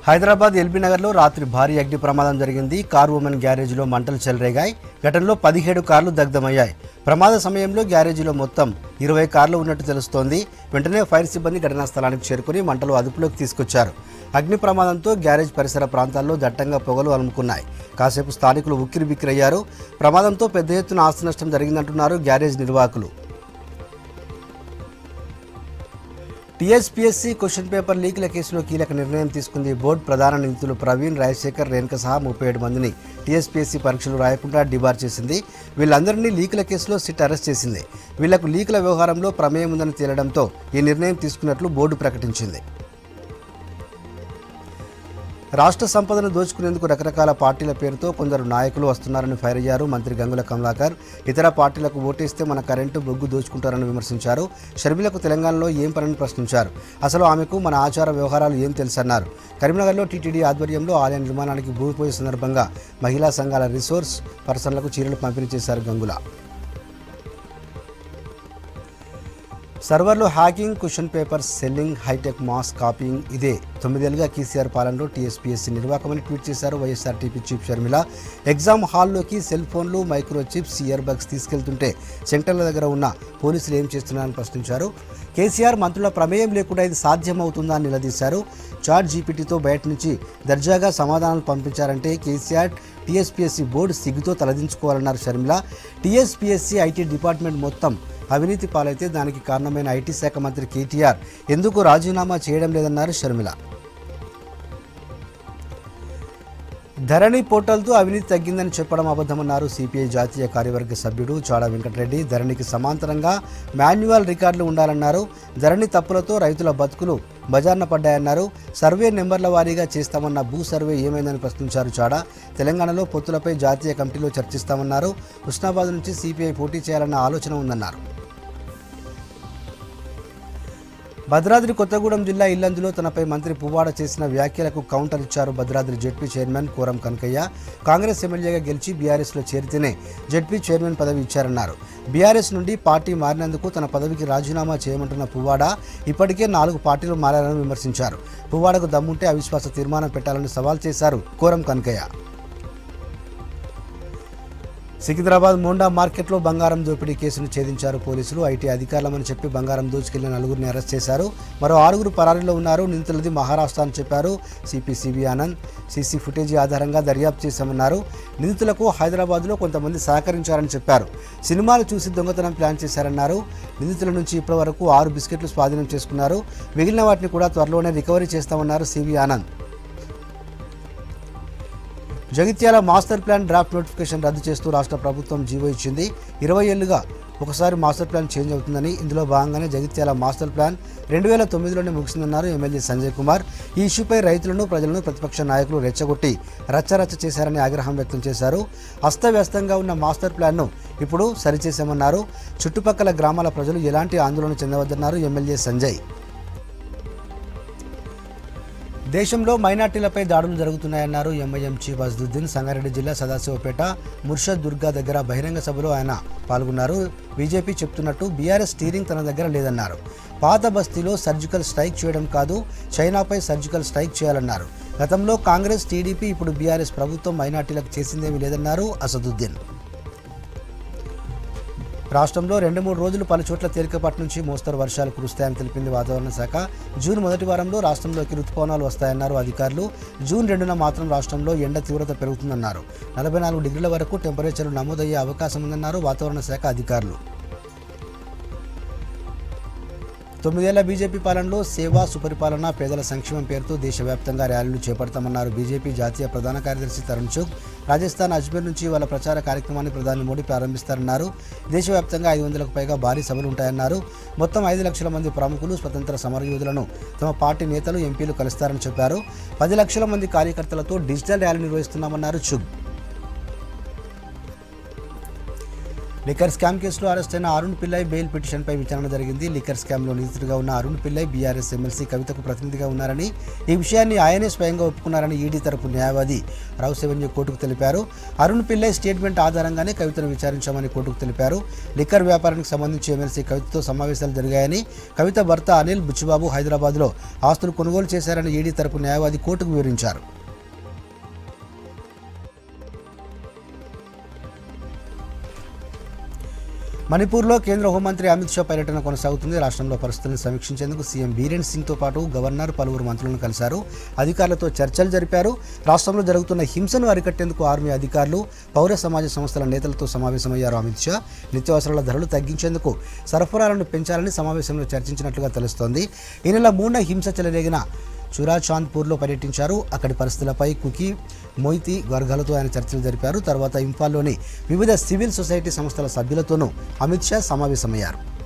Hyderabad LB నగర్లో రాత్రి భారీ అగ్ని ప్రమాదం జరిగింది కార్ ఉమెన్ గ్యారేజీలో మంటలు చెలరేగాయి ఘటనలో పదిహేడు కార్లు దగ్ధమయ్యాయి ప్రమాద సమయంలో గ్యారేజీలో మొత్తం ఇరవై కార్లు ఉన్నట్టు తెలుస్తోంది వెంటనే ఫైర్ సిబ్బంది ఘటనా స్థలానికి చేరుకుని మంటలు అదుపులోకి తీసుకొచ్చారు అగ్ని ప్రమాదంతో గ్యారేజ్ పరిసర ప్రాంతాల్లో దట్టంగా పొగలు అలుముకున్నాయి కాసేపు స్థానికులు ఉక్కిరి బిక్కిరయ్యారు ప్రమాదంతో పెద్ద ఎత్తున ఆస్తి నష్టం జరిగిందంటున్నారు గ్యారేజ్ నిర్వాహకులు టీఎస్పీఎస్సీ క్వశ్చన్ పేపర్ లీకుల కేసులో కీలక నిర్ణయం తీసుకుంది బోర్డు ప్రధాన నిందితులు ప్రవీణ్ రాజశేఖర్ రేణుక సహా ముప్పై ఏడు మందిని టీఎస్పీఎస్సీ పరీక్షలు రాయకుండా డిబార్ చేసింది వీళ్ళందరినీ లీకుల కేసులో సిట్ అరెస్ట్ చేసింది వీళ్లకు లీకుల వ్యవహారంలో ప్రమేయం ఉందని తేలడంతో ఈ నిర్ణయం తీసుకున్నట్లు బోర్డు ప్రకటించింది రాష్ట్ర సంపదను దోచుకునేందుకు రకరకాల పార్టీల పేరుతో కొందరు నాయకులు వస్తున్నారని ఫైర్ అయ్యారు మంత్రి గంగుల కమలాకర్ ఇతర పార్టీలకు ఓటేస్తే మన కరెంటు బొగ్గు దోచుకుంటారని విమర్శించారు షర్మిలకు తెలంగాణలో ఏం పనని ప్రశ్నించారు అసలు ఆమెకు మన ఆచార వ్యవహారాలు ఏం తెలుసన్నారు కరీంనగర్లో టీటీడీ ఆధ్వర్యంలో ఆలయ నిర్మాణానికి భూమి పూజ సందర్భంగా మహిళా సంఘాల రిసోర్స్ పర్సన్లకు చీరలు పంపిణీ చేశారు గంగుల సర్వర్లో hacking question paper selling hitech mass copying ఇదే తొమ్మిదేళ్లుగా కేసీఆర్ పాలనలో టీఎస్పీఎస్సీ నిర్వాహకమని ట్వీట్ చేశారు వైఎస్ఆర్టీపీ చీఫ్ షర్మిల ఎగ్జామ్ హాల్లోకి సెల్ ఫోన్లు మైక్రో చిప్స్ ఇయర్ బగ్స్ తీసుకెళ్తుంటే సెంటర్ల దగ్గర ఉన్న పోలీసులు ఏం చేస్తున్నారని ప్రశ్నించారు కేసీఆర్ మంత్రుల ప్రమేయం లేకుండా ఇది సాధ్యమవుతుందా అని నిలదీశారు చాట్ జీపీటీతో బయట నుంచి దర్జాగా సమాధానాలు పంపించారంటే కేసీఆర్ టీఎస్పీఎస్సీ బోర్డు సిగ్గుతో తలదించుకోవాలన్నారు షర్మిల టీఎస్పీఎస్సీ ఐటీ డిపార్ట్మెంట్ మొత్తం అవినీతి పాలైతే దానికి కారణమైన ఐటీ శాఖ మంత్రి కేటీఆర్ ఎందుకు రాజీనామా చేయడం లేదన్నారు షర్మిల ధరణి పోర్టల్తో అవినీతి తగ్గిందని చెప్పడం అబద్ధమన్నారు సిపిఐ జాతీయ కార్యవర్గ సభ్యుడు చాడ వెంకటరెడ్డి ధరణికి సమాంతరంగా మాన్యువల్ రికార్డులు ఉండాలన్నారు ధరణి తప్పులతో రైతుల బతుకులు బజార్న పడ్డాయన్నారు సర్వే నెంబర్ల వారీగా చేస్తామన్న భూ సర్వే ఏమైందని ప్రశ్నించారు చాడ తెలంగాణలో పొత్తులపై జాతీయ కమిటీలో చర్చిస్తామన్నారు హుస్నాబాద్ నుంచి సిపిఐ పోటీ చేయాలన్న ఆలోచన ఉందన్నారు భద్రాద్రి కొత్తగూడెం జిల్లా ఇల్లందులో తనపై మంత్రి పువ్వాడ చేసిన వ్యాఖ్యలకు కౌంటర్ ఇచ్చారు భద్రాద్రి జెడ్పీ చైర్మన్ కోరం కనకయ్య కాంగ్రెస్ ఎమ్మెల్యేగా గెలిచి బీఆర్ఎస్లో చేరితేనే జెడ్పీ చైర్మన్ పదవి ఇచ్చారన్నారు బీఆర్ఎస్ నుండి పార్టీ మారినందుకు తన పదవికి రాజీనామా చేయమంటున్న పువ్వాడ ఇప్పటికే నాలుగు పార్టీలు మారారని విమర్శించారు పువ్వాడకు దమ్ముంటే అవిశ్వాస తీర్మానం పెట్టాలని సవాల్ చేశారు కోరం కనకయ్య సికింద్రాబాద్ మోండా మార్కెట్లో బంగారం దోపిడీ కేసును ఛేదించారు పోలీసులు ఐటీ అధికారులమని చెప్పి బంగారం దోచుకెళ్లిన నలుగురిని అరెస్ట్ చేశారు మరో ఆరుగురు పరారీలో ఉన్నారు నిందితులది మహారాష్ట్ర అని చెప్పారు సిపిసిబి ఆనంద్ సీసీ ఫుటేజీ ఆధారంగా దర్యాప్తు చేశామన్నారు నిందితులకు హైదరాబాద్లో కొంతమంది సహకరించారని చెప్పారు సినిమాలు చూసి దొంగతనం ప్లాన్ చేశారన్నారు నిందితుల నుంచి ఇప్పటివరకు ఆరు బిస్కెట్లు స్వాధీనం చేసుకున్నారు మిగిలిన వాటిని కూడా త్వరలోనే రికవరీ చేస్తామన్నారు CV Anand Jagtial master plan draft notification రద్దు చేస్తూ రాష్ట్ర ప్రభుత్వం జీవో ఇచ్చింది ఇరవై ఏళ్లుగా ఒకసారి మాస్టర్ ప్లాన్ చేంజ్ అవుతుందని ఇందులో భాగంగానే జగిత్యాల మాస్టర్ ప్లాన్ రెండు వేల తొమ్మిదిలోనే ముగిసిందన్నారు ఎమ్మెల్యే సంజయ్ కుమార్ ఈ ఇష్యూపై రైతులను ప్రజలను ప్రతిపక్ష నాయకులు రెచ్చగొట్టి రచ్చరచ్చ చేశారని ఆగ్రహం వ్యక్తం చేశారు అస్తవ్యస్తంగా ఉన్న మాస్టర్ ప్లాన్ను ఇప్పుడు సరిచేశామన్నారు చుట్టుపక్కల గ్రామాల ప్రజలు ఎలాంటి ఆందోళన చెందవద్దన్నారు ఎమ్మెల్యే సంజయ్ దేశంలో మైనార్టీలపై దాడులు జరుగుతున్నాయన్నారు ఎంఐఎం చీఫ్ అజదుద్దీన్ సంగారెడ్డి జిల్లా సదాశివపేట ముర్షద్ దుర్గా దగ్గర బహిరంగ సభలో ఆయన పాల్గొన్నారు బీజేపీ చెప్తున్నట్టు బీఆర్ఎస్ స్టీరింగ్ తన దగ్గర లేదన్నారు పాత బస్తీలో సర్జికల్ స్ట్రైక్ చేయడం కాదు చైనాపై సర్జికల్ స్ట్రైక్ చేయాలన్నారు గతంలో కాంగ్రెస్ టీడీపీ ఇప్పుడు బీఆర్ఎస్ ప్రభుత్వం మైనార్టీలకు చేసిందేమీ లేదన్నారు అసదుద్దీన్ రాష్ట్రంలో రెండు మూడు రోజులు పలు చోట్ల తేలికపాటి నుంచి మోస్తరు వర్షాలు కురుస్తాయని తెలిపింది వాతావరణ శాఖ జూన్ మొదటి వారంలో రాష్ట్రంలోకి రుతుపవనాలు వస్తాయన్నారు అధికారులు జూన్ రెండున మాత్రం రాష్ట్రంలో ఎండ తీవ్రత పెరుగుతుందన్నారు నలభై నాలుగు డిగ్రీల వరకు టెంపరేచర్ నమోదయ్యే అవకాశం ఉందన్నారు వాతావరణ శాఖ అధికారులు తొమ్మిదేళ్ల బీజేపీ పాలనలో సేవా సుపరిపాలన పేదల సంక్షేమం పేరుతో దేశవ్యాప్తంగా ర్యాలీలు చేపడతామన్నారు బీజేపీ జాతీయ ప్రధాన కార్యదర్శి తరుణ్ చుగ్ రాజస్థాన్ అజ్మీర్ నుంచి వాళ్ళ ప్రచార కార్యక్రమాన్ని ప్రధాని మోడీ ప్రారంభిస్తారన్నారు దేశవ్యాప్తంగా ఐదు వందలకు పైగా భారీ సభలు ఉంటాయన్నారు మొత్తం ఐదు లక్షల మంది ప్రముఖులు స్వతంత్ర సమరయోధులను తమ పార్టీ నేతలు ఎంపీలు కలుస్తారని చెప్పారు పది లక్షల మంది కార్యకర్తలతో డిజిటల్ ర్యాలీ నిర్వహిస్తున్నామన్నారు చుగ్ లిక్కర్ స్కామ్ కేసులో అరెస్ట్ అయిన అరుణ్ పిల్లై బెయిల్ పిటిషన్పై విచారణ జరిగింది లిక్కర్ స్కామ్లో నిందితుడిగా ఉన్న అరుణ్ పిల్లై బీఆర్ఎస్ ఎమ్మెల్సీ కవితకు ప్రతినిధిగా ఉన్నారని ఈ విషయాన్ని ఆయనే స్వయంగా ఒప్పుకున్నారని ఈడీ తరపు న్యాయవాది రావు సెవెన్యూ కోర్టుకు తెలిపారు అరుణ్ పిల్లై స్టేట్మెంట్ ఆధారంగానే కవితను విచారించామని కోర్టుకు తెలిపారు లిక్కర్ వ్యాపారానికి సంబంధించి ఎమ్మెల్సీ కవితతో సమావేశాలు జరిగాయని కవిత భర్త అనిల్ బుచ్చిబాబు హైదరాబాద్లో ఆస్తులు కొనుగోలు చేశారని ఈడీ తరపు న్యాయవాది కోర్టుకు వివరించారు మణిపూర్లో కేంద్ర హోంమంత్రి అమిత్ షా పర్యటన కొనసాగుతుంది రాష్ట్రంలో పరిస్థితులను సమీక్షించేందుకు సీఎం బీరేన్ సింగ్తో పాటు గవర్నర్ పలువురు మంత్రులను కలిశారు అధికారులతో చర్చలు జరిపారు రాష్ట్రంలో జరుగుతున్న హింసను అరికట్టేందుకు ఆర్మీ అధికారులు పౌర సమాజ సంస్థల నేతలతో సమావేశమయ్యారు అమిత్ షా నిత్యావసరాల ధరలు తగ్గించేందుకు సరఫరాలను పెంచాలని సమావేశంలో చర్చించినట్లుగా తెలుస్తోంది ఈ నెల మూడున హింస చెలరేగిన చురాచాంద్పూర్లో పర్యటించారు అక్కడి పరిస్థితులపై కుకీ మొయితి వర్గాలతో ఆయన చర్చలు జరిపారు తర్వాత ఇంఫాల్లోని వివిధ సివిల్ సొసైటీ సంస్థల సభ్యులతోనూ అమిత్ షా సమావేశమయ్యారు